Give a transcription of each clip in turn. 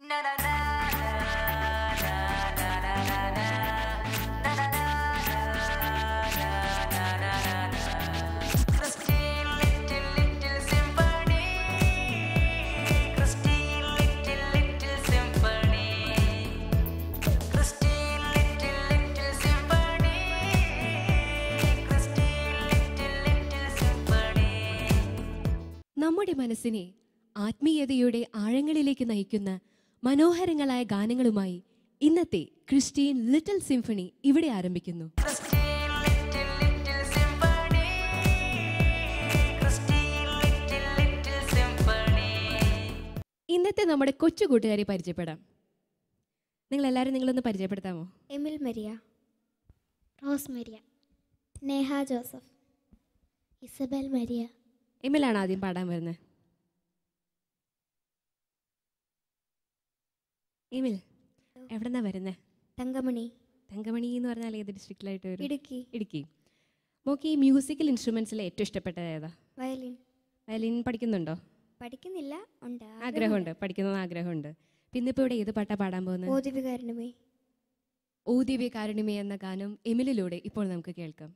നമ്മുടെ മനസ്സിനെ ആത്മീയതയുടെ ആഴങ്ങളിലേക്ക് നയിക്കുന്ന മനോഹരങ്ങളായ ഗാനങ്ങളുമായി ഇന്നത്തെ ക്രിസ്റ്റീൻ ലിറ്റിൽ സിംഫണി ഇവിടെ ആരംഭിക്കുന്നു ഇന്നത്തെ നമ്മുടെ കൊച്ചു കൂട്ടുകാരെ പരിചയപ്പെടാം നിങ്ങൾ എല്ലാവരും നിങ്ങളൊന്ന് പരിചയപ്പെടുത്താമോ Emil Maria Rose Maria Sneha Joseph Isabel Maria എമ്മിലാണ് ആദ്യം പാടാൻ വരുന്നത് എമിൽ എവിടെന്നാ വരുന്നത് തങ്കമണി തങ്കമണി എന്ന് പറഞ്ഞാൽ ഏത് ഡിസ്ട്രിക്റ്റിലായിട്ട് വരും ഇടുക്കി ഇടുക്കി മോക്ക് ഈ മ്യൂസിക്കൽ ഇൻസ്ട്രുമെന്റ്സിൽ ഏറ്റവും ഇഷ്ടപ്പെട്ടത് ഏതാ വയലിൻ വയലിൻ പഠിക്കുന്നുണ്ടോ പഠിക്കുന്നില്ല ഉണ്ട് ആഗ്രഹമുണ്ട് പഠിക്കണമെന്ന് ആഗ്രഹമുണ്ട് പിന്നെ ഇപ്പോൾ ഇവിടെ ഏത് പാട്ടാ പാടാൻ പോകുന്നത് ബോധിവികാരണമേ ഓ ദിവ്യ കാരുണ്യമേ എന്ന ഗാനം എമിലിലൂടെ ഇപ്പോൾ നമുക്ക് കേൾക്കാം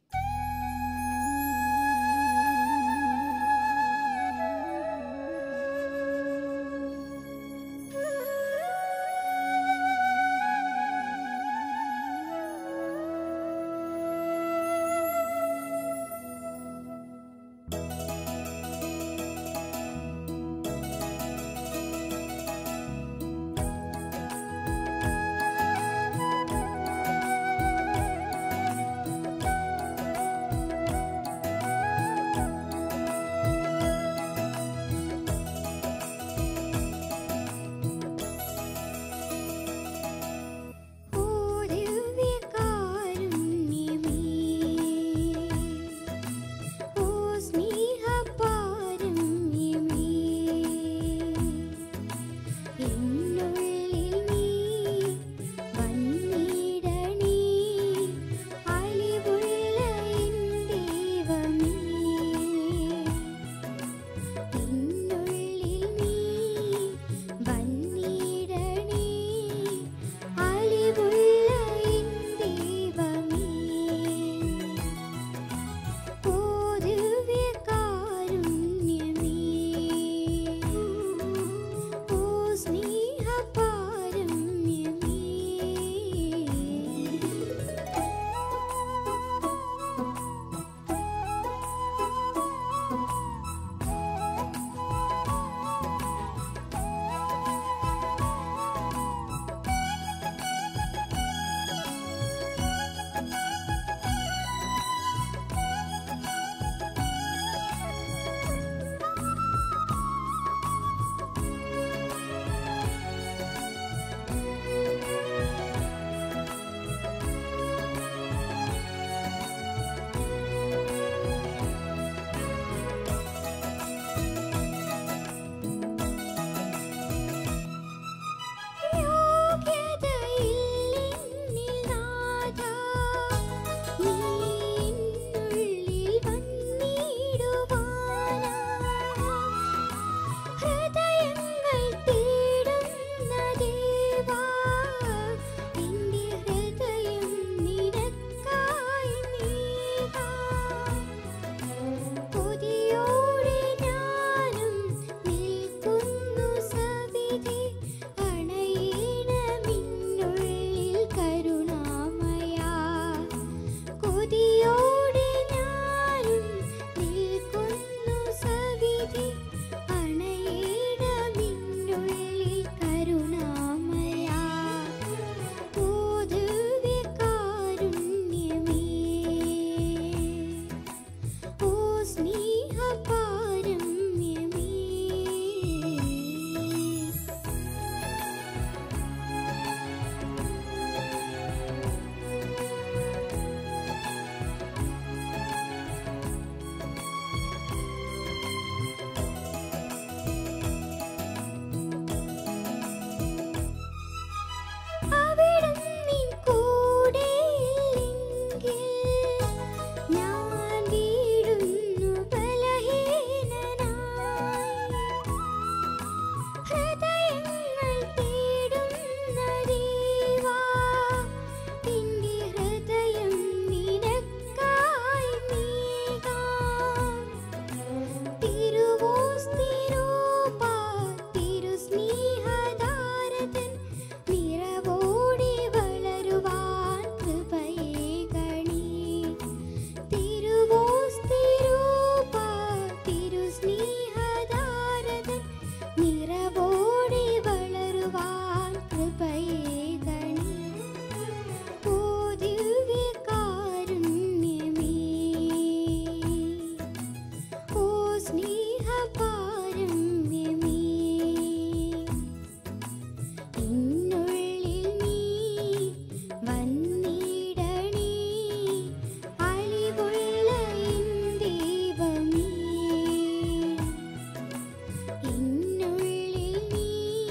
ും എന്നുള്ളിൽ നീ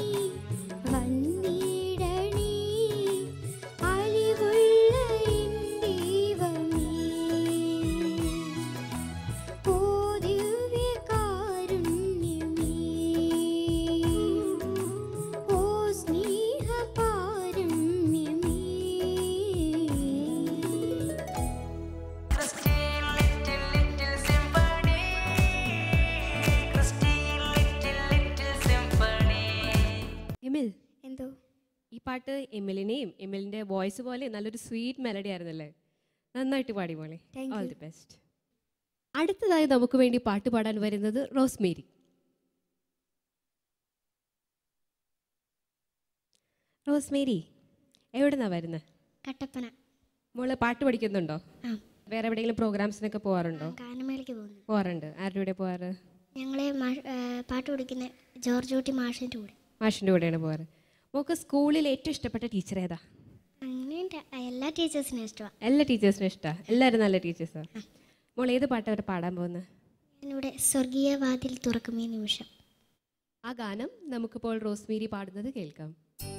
വന്നിടണേ അലിവുള്ള എൻ ദൈവമേ ഓ ദിവ്യകാരുണ്യമേ ഓ സ്നേഹപാരുണ്യമേ Christine Little Little Symphony. Christine Little Little Symphony. എമിൽ എന്തോ ഈ പാട്ട് എമിലിനെയും എമിലിൻ്റെ വോയിസ് പോലെ നല്ലൊരു സ്വീറ്റ് മെലഡി ആയിരുന്നല്ലേ നന്നായിട്ട് പാടി മോളെ Thank all you. The best അടുത്തതായി നമുക്ക് വേണ്ടി പാട്ട് പാടാൻ വരുന്നത് റോസ്മേരി റോസ്മേരി എവിടുന്നാ വരുന്നത് കട്ടപ്പന മോള് പാട്ട് പഠിക്കുന്നുണ്ടോ ആ വേറെ എവിടെയെങ്കിലും പ്രോഗ്രാംസിനൊക്കെ പോകാറുണ്ടോ ഗാനമേളയ്ക്ക് പോകുന്നു പോകാറുണ്ട് ആരുടെ കൂടെ പോകാറ് ഞങ്ങളെ മാഷ് ഏ, പാട്ട് പഠിക്കുന്ന ജോർജ് കുട്ടി മാഷിൻ്റെ കൂടെ മാഷിൻ്റെ കൂടെയാണ് പോകാറ് മോക്ക് സ്കൂളിൽ ഏറ്റവും ഇഷ്ടപ്പെട്ട ടീച്ചർ ഏതാ അങ്ങനെ എല്ലാ ടീച്ചേഴ്സിനും ഇഷ്ടമാണ് എല്ലാ ടീച്ചേഴ്സിനും ഇഷ്ടമാണ് എല്ലാവരും നല്ല ടീച്ചേഴ്സാണ് മോൾ ഏത് പാട്ടാണ് അവർ പാടാൻ പോകുന്നത് ഞാനിവിടെ സ്വർഗീയ വാതിൽ തുറക്കുമേ നിമിഷം ആ ഗാനം നമുക്കിപ്പോൾ റോസ്മേരി പാടുന്നത് കേൾക്കാം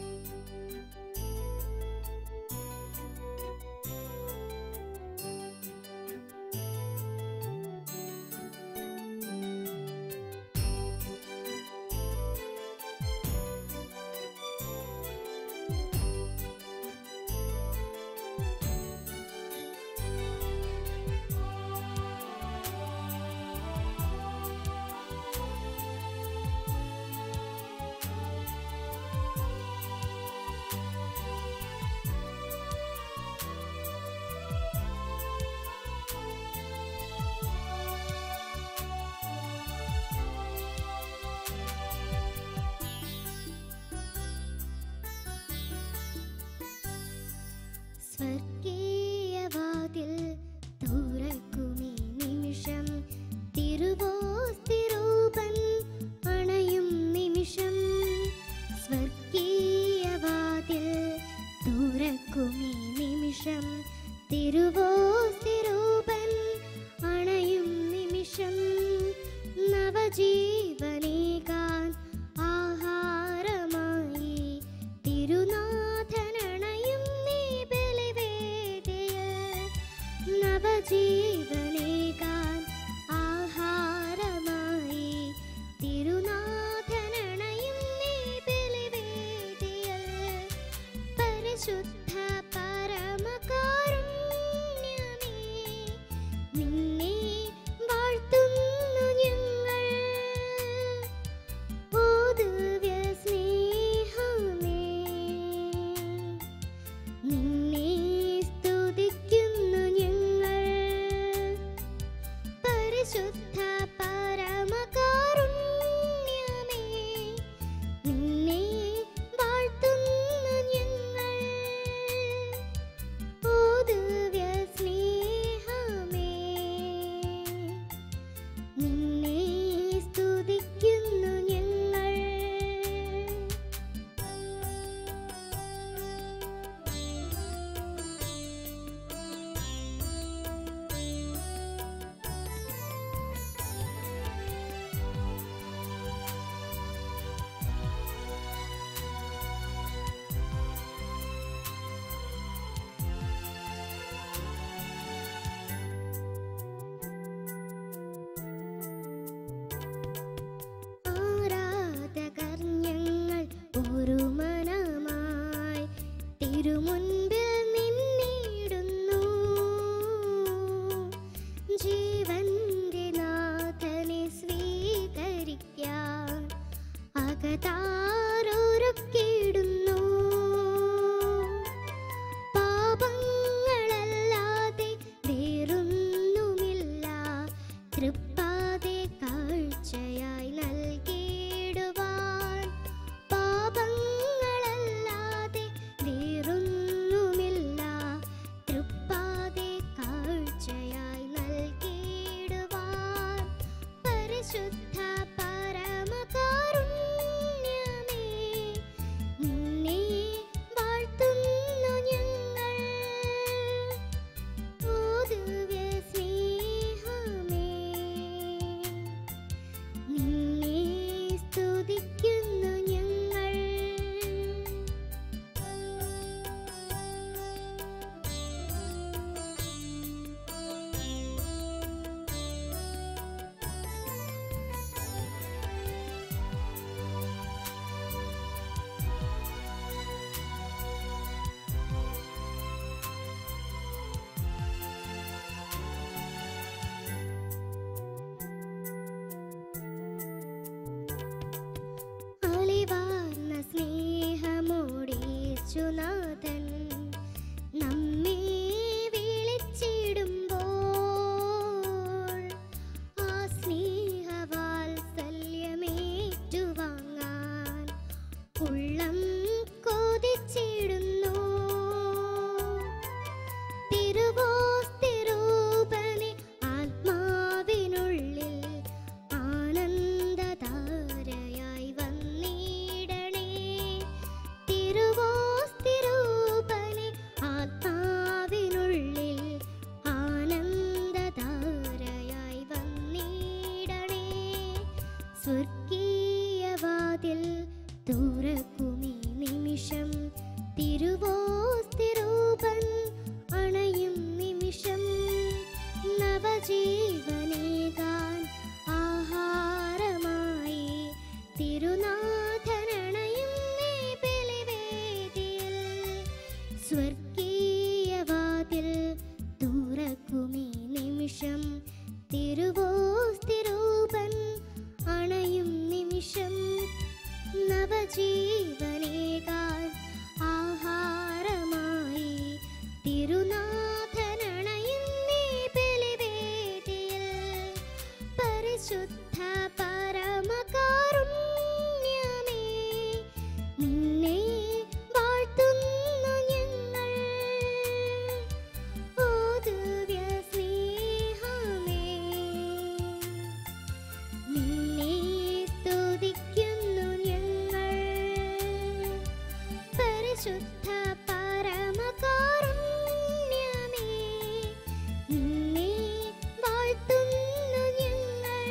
സ്വർഗീയ വാതിൽ തുറക്കുമേ നിമിഷം തിരുവോസ്തിരൂപൻ അണയും നിമിഷം സ്വർഗീയ വാതിൽ തുറക്കുമേ നിമിഷം തിരുവോസ്തിരൂപൻ അണയും നിമിഷം നവജീവനേകാൻ ആഹാരമായി തിരുനാഥനണയും നീ ബലിവേദിയിൽ സ്വർഗീയവാതിൽ തുറക്കുമീ നിമിഷം തിരുവോസ്തിരൂപൻ അണയും നിമിഷം നവജീവനേകാൻ ആഹാരമായി തിരുനാഥനണയും നീ ബലിവേദിയിൽ സ്വർഗീയവാതിൽ തുറക്കുമീ നിമിഷം തിരുവോസ്തിരൂപൻ അണയും നിമിഷം നവജീവനേകാൻ ആഹാരമായി തിരുനാഥനണയും നീ ബലിവേദിയിൽ പരിശുദ്ധ പരമകാരുണ്യമേ നിന്നെ വാഴ്ത്തുന്നു ഞങ്ങൾ ഓ ദിവ്യ സ്നേഹമേ നിന്നെ സ്തുതിക്കുന്നു ഞങ്ങൾ പരിശുദ്ധ പരമകാരുണ്യമേ നിന്നെ വാഴ്ത്തുന്നു ഞങ്ങൾ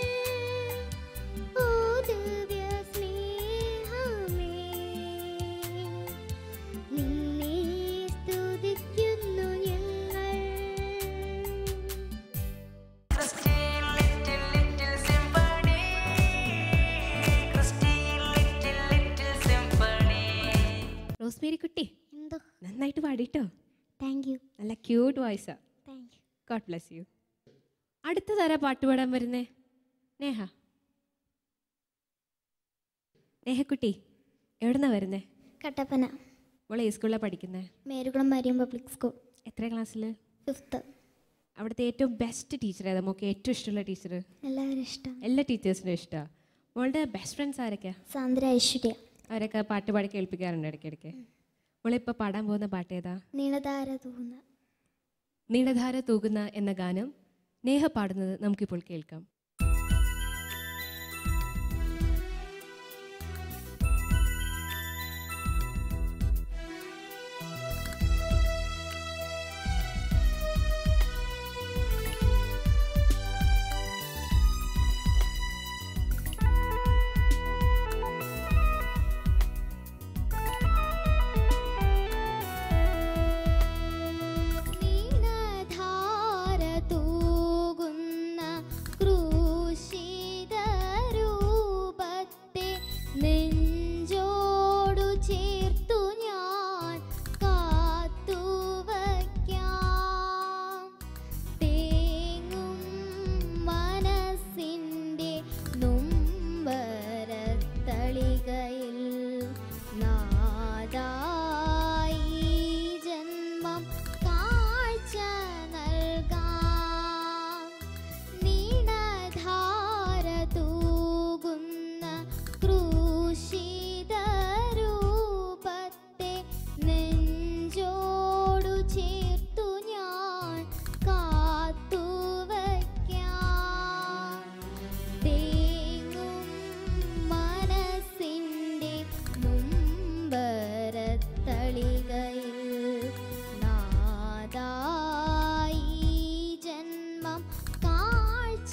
ഓ ദിവ്യ സ്നേഹമേ നിന്നെ സ്തുതിക്കുന്നു ഞങ്ങൾ Christine, little, little symphony. Christine, little, little symphony. Rosemary കുട്ടി എന്തോ നന്നായിട്ട് പാടിട്ടോ താങ്ക് യു നല്ല ക്യൂട്ട് വോയിസാ thank you god bless you അടുത്ത തര പാട്ട് പാടാൻ വരുന്നേ നേഹ നേഹക്കുട്ടി എവിടുന്നാ വരുന്നേ കട്ടപ്പന മോളെ ഈ സ്കൂളിലാണ് പഠിക്കുന്നത് മേരുകുളം മരിയം പബ്ലിക് സ്കൂൾ എത്ര ക്ലാസ്സിൽ ഫിഫ്ത്ത് അവിടുത്തെ ഏറ്റവും ബെസ്റ്റ് ടീച്ചർ ഏതാ മോക്ക് ഏറ്റവും ഇഷ്ടമുള്ള ടീച്ചർ എല്ലാവരും ഇഷ്ടം എല്ലാ ടീച്ചേഴ്സിനും ഇഷ്ടമാണ് മോളുടെ ബെസ്റ്റ് ഫ്രണ്ട്സ് ആരൊക്കെയാ സാന്ദ്ര ഐശ്വര്യ അവരൊക്കെ പാട്ട് പാടി കേൾപ്പിക്കാറുണ്ട് ഇടയ്ക്കിടയ്ക്ക് മോളിപ്പോൾ പാടാൻ പോകുന്ന പാട്ട് ഏതാ നീളധാര തൂന്ന നീളധാര തൂകുന്ന എന്ന ഗാനം നേഹ പാടുന്നത് നമുക്കിപ്പോൾ കേൾക്കാം നീണധാര തൂകുന്ന ക്രൂശിത രൂപത്തെ നെഞ്ചോടു ചേർത്തു ഞാൻ കാത്തു വയ്ക്കാം തേങ്ങും മനസ്സിൻ്റെ നൊമ്പരത്തളികയിൽ നാദായി ജന്മം കാഴ്ച നൽകാം നീണധാര തൂകുന്ന ക്രൂശിത രൂപത്തെ നെഞ്ചോടു ചേർത്തു ഞാൻ കാത്തു വയ്ക്കാം തേങ്ങും മനസ്സിൻ്റെ മുമ്പരത്തളികയിൽ നാദായി ജന്മം കാഴ്ച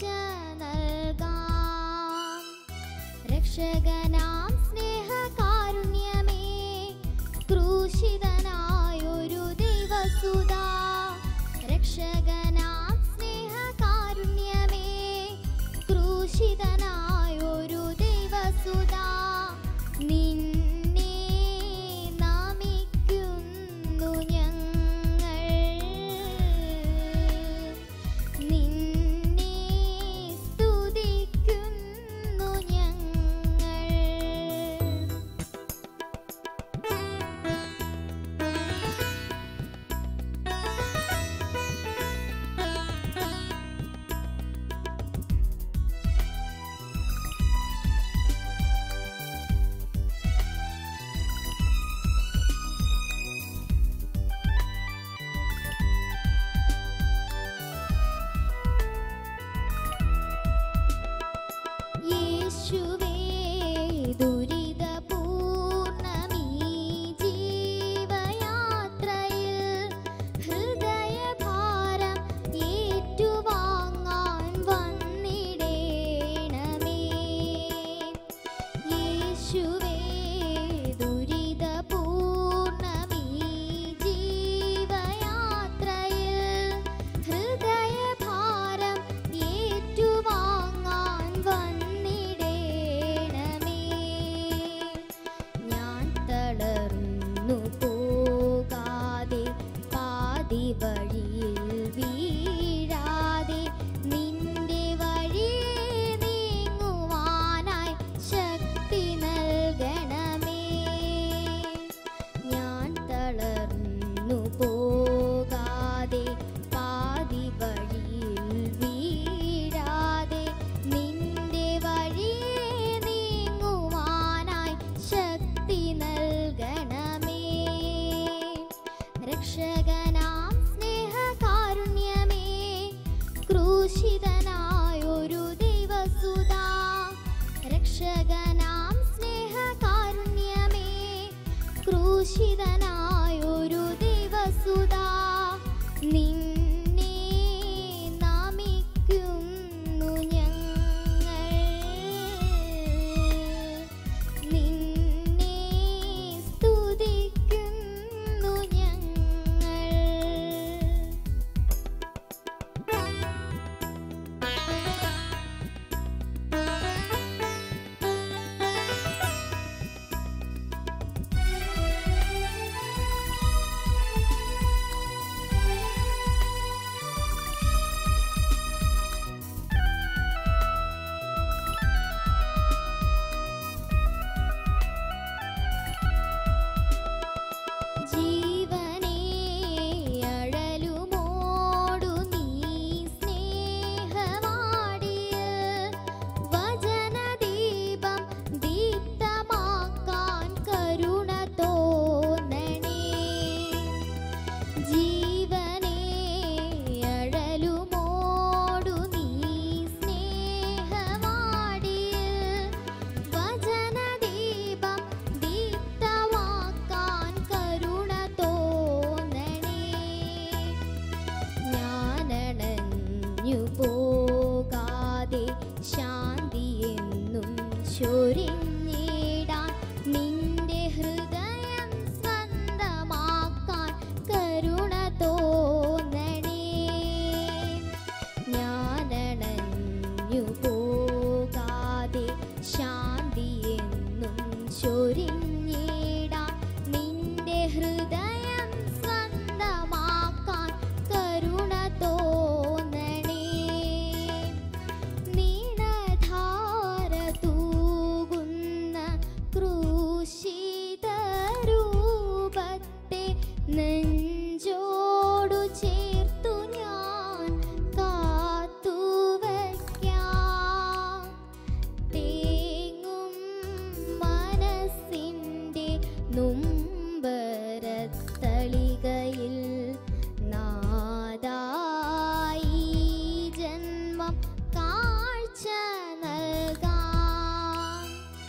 നൽകാം രക്ഷകനാം സ്നേഹകാരുണ്യമേ ക്രൂശിതനായൊരു ദൈവസുതാ രക്ഷകനാം സ്നേഹകാരുണ്യമേ ക്രൂശിതനായൊരു ദൈവസുതാ നിന്നെ നമിക്കുന്നു ഞങ്ങൾ നിന്നെ സ്തുതിക്കുന്നു ഞങ്ങൾ രക്ഷകനാം സ്നേഹകാരുണ്യമേ ക്രൂശിതനായൊരു ദൈവസുതാ നിന്നെ നമിക്കുന്നു ഞങ്ങൾ നിന്നെ സ്തുതിക്കുന്നു ഞങ്ങൾ ജീവനേ അഴലുമോടു നീ സ്നേഹമാടിയ വചനദീപം ദീപ്തമാക്കാൻ കരുണ തോന്നണേ ജീവനേ അഴലുമോടു നീ സ്നേഹമാടിയ വചനദീപം ദീപ്തമാക്കാൻ കരുണ തോന്നണേ ഞാനണഞ്ഞു പോകാതെ ശാന്തിയെന്നും ചൊരിഞ്ഞിടാൻ നിന്റെ ഹൃദയം സ്വന്തമാക്കാൻ കരുണ തോന്നണേ ഞാനണഞ്ഞു പോകാതെ ശാന്തിയെന്നും ചൊരിഞ്ഞിടാൻ നിന്റെ ഹൃദയം സ്വന്തമാക്കാൻ കരുണ തോന്നണേ നീണധാര തൂകുന്ന ക്രൂശിത രൂപത്തെ നെഞ്ചോടു ചേർത്തു ഞാൻ കാത്തുവയ്ക്കാം തേങ്ങും മനസ്സിൻ്റെ നുംബരത്തളികയിൽ നാദായി ജന്മം കാഴ്ച നൽകാം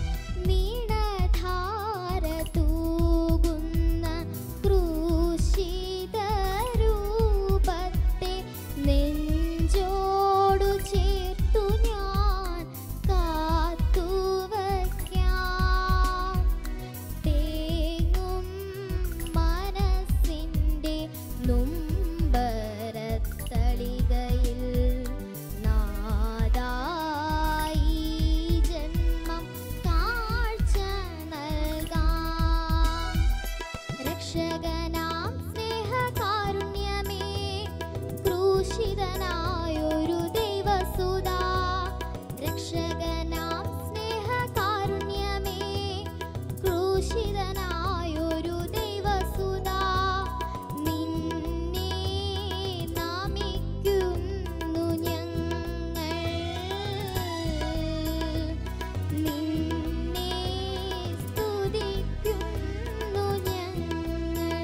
നീണധാര തൂകുന്ന ക്രൂശിത രൂപത്തെ നെഞ്ചോടു ചേർത്തു ഞാൻ കാത്തുവയ്ക്കാം തേങ്ങും മനസ്സിൻ്റെ നുംബരത്തളികയിൽ നാദായി ജന്മം കാഴ്ച നൽകാം രക്ഷകനാം സ്നേഹകാരുണ്യമേ ക്രൂശിതനായൊരു ദൈവസുതാ രക്ഷകനാം സ്നേഹകാരുണ്യമേ ക്രൂശിതനായൊരു ദൈവസുതാ നിന്നെ നമിക്കുന്നു ഞങ്ങൾ നിന്നെ സ്തുതിക്കുന്നു ഞങ്ങൾ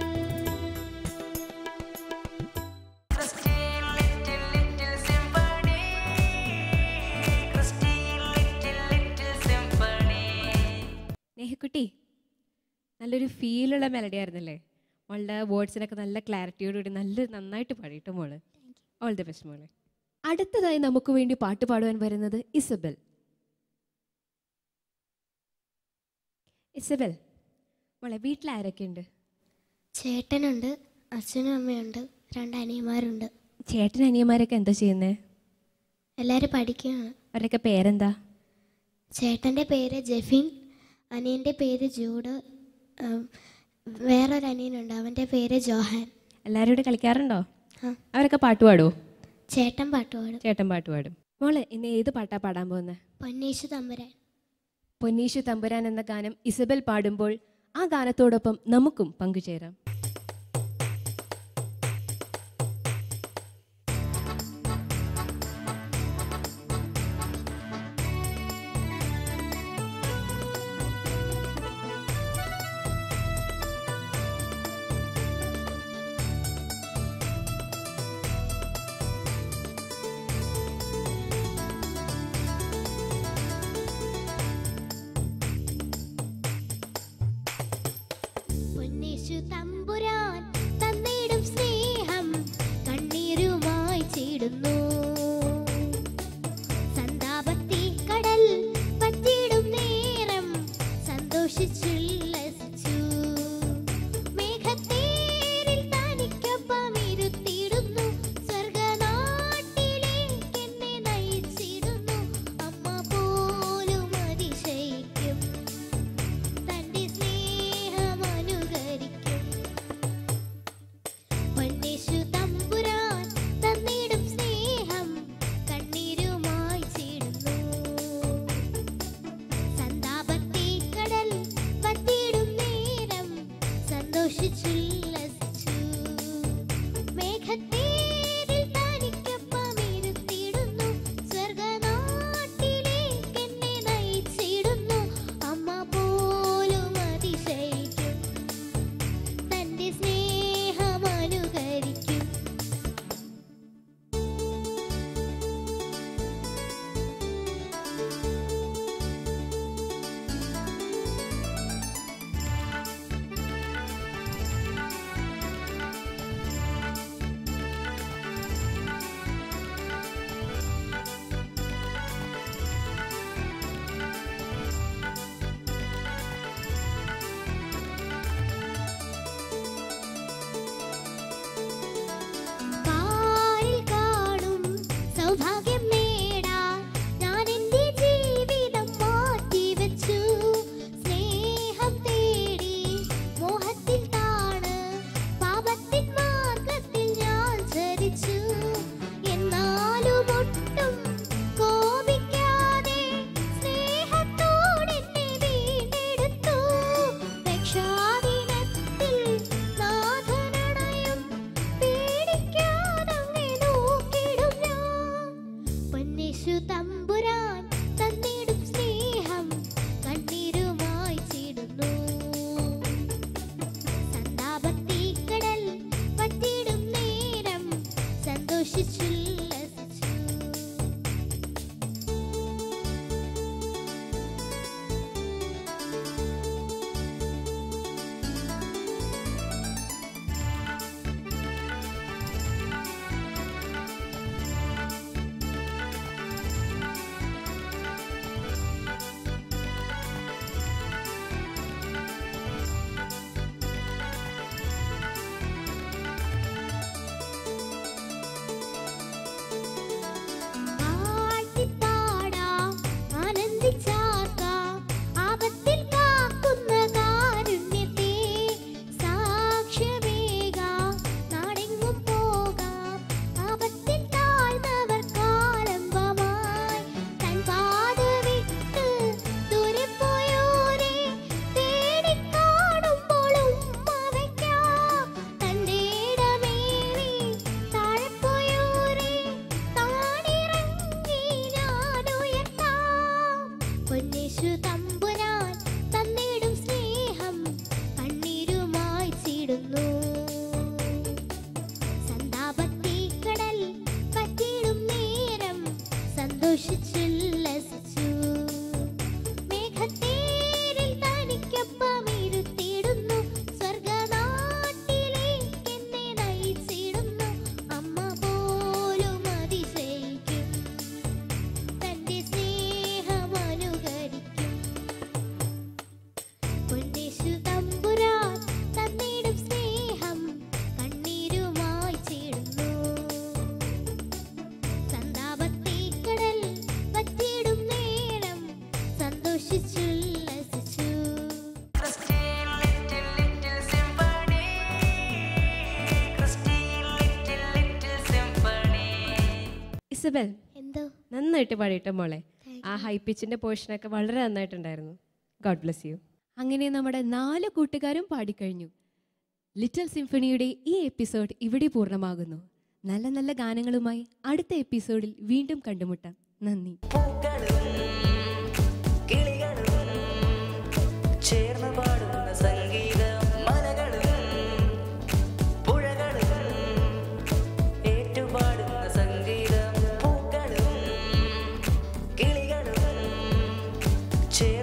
Christine, little, little symphony. Christine, little, little symphony. നേഹക്കുട്ടി നല്ലൊരു ഫീലുള്ള മെലഡി ആയിരുന്നല്ലേ മോളുടെ വേർഡ്സിനൊക്കെ നല്ല ക്ലാരിറ്റിയോടുകൂടി നല്ല നന്നായിട്ട് പാടിയിട്ട് മോള് ഓൾ ദി ബെസ്റ്റ് മോളെ അടുത്തതായി നമുക്ക് വേണ്ടി പാട്ട് പാടുവാൻ വരുന്നത് ഇസബൽ ഇസബൽ മോളെ വീട്ടിൽ ആരൊക്കെയുണ്ട് ചേട്ടനുണ്ട് അച്ഛനും അമ്മയുണ്ട് രണ്ട് അനിയന്മാരുണ്ട് ചേട്ടൻ അനിയന്മാരൊക്കെ എന്താ ചെയ്യുന്നത് എല്ലാവരും പഠിക്കുകയാണ് അവരുടെയൊക്കെ പേരെന്താ ചേട്ടൻ്റെ പേര് ജെഫിൻ അനിയൻ്റെ പേര് ജൂഡ് ഉം, വേറൊരു അനിയനുണ്ട് അവൻ്റെ പേര് ജോഹാൻ എല്ലാവരും കൂടെ കളിക്കാറുണ്ടോ ആ അവരൊക്കെ പാട്ട് പാടുമോ ചേട്ടൻ പാട്ട് പാടും ചേട്ടൻ പാട്ട് പാടും മോള് ഇന്ന് ഏത് പാട്ടാ പാടാൻ പോകുന്നത് പൊന്നീശു തമ്പുരാൻ പൊന്നീഷു തമ്പുരാൻ എന്ന ഗാനം ഇസബൽ പാടുമ്പോൾ ആ ഗാനത്തോടൊപ്പം നമുക്കും പങ്കുചേരാം തമ്പുരാൻ തന്നിടും സ്നേഹം കണ്ണീരുമായി ചീടുന്നു സന്താപത്തിക്കടൽ പറ്റിയിടും നേരം സന്തോഷിച്ചുല്ലസിച്ചു മേഘത്തേരിൽ തനിക്കൊപ്പം ഇരുത്തിയിടുന്നു സ്വർഗനാട്ടിലേക്ക് എന്നെ നയിച്ചിടുന്നു അമ്മ പോലും അതിശയിക്കും തന്റെ സ്നേഹം അനുകരിക്കും പൊന്നേശു തമ്പുരാൻ തന്നിടും സ്നേഹം കണ്ണീരുമായി ചീടുന്നു സന്താപത്തിക്കടൽ പറ്റിയിടും നേരം സന്തോഷിച്ചുല്ലസിച്ചു Christine, little, little symphony. Christine, little, little symphony. Isabel എന്തോ നന്നായിട്ട് പാടിയിട്ട് മോളെ ആ ഹൈ പിച്ചിന്റെ പോർഷനൊക്കെ വളരെ നന്നായിട്ടുണ്ടായിരുന്നു ഗോഡ് ബ്ലെസ് യു അങ്ങനെ നമ്മുടെ നാല് കൂട്ടുകാരും പാടിക്കഴിഞ്ഞു ലിറ്റിൽ സിംഫണിയുടെ ഈ എപ്പിസോഡ് ഇവിടെ പൂർണ്ണമാകുന്നു നല്ല നല്ല ഗാനങ്ങളുമായി അടുത്ത എപ്പിസോഡിൽ വീണ്ടും കണ്ടുമുട്ടാം നന്ദി പൂക്കളും കിളികളും ചേർന്ന് പാടുന്ന സംഗീതം മലകളും പുഴകളും ഏറ്റുപാടുന്ന സംഗീതം പൂക്കളും കിളികളും ചേർന്ന്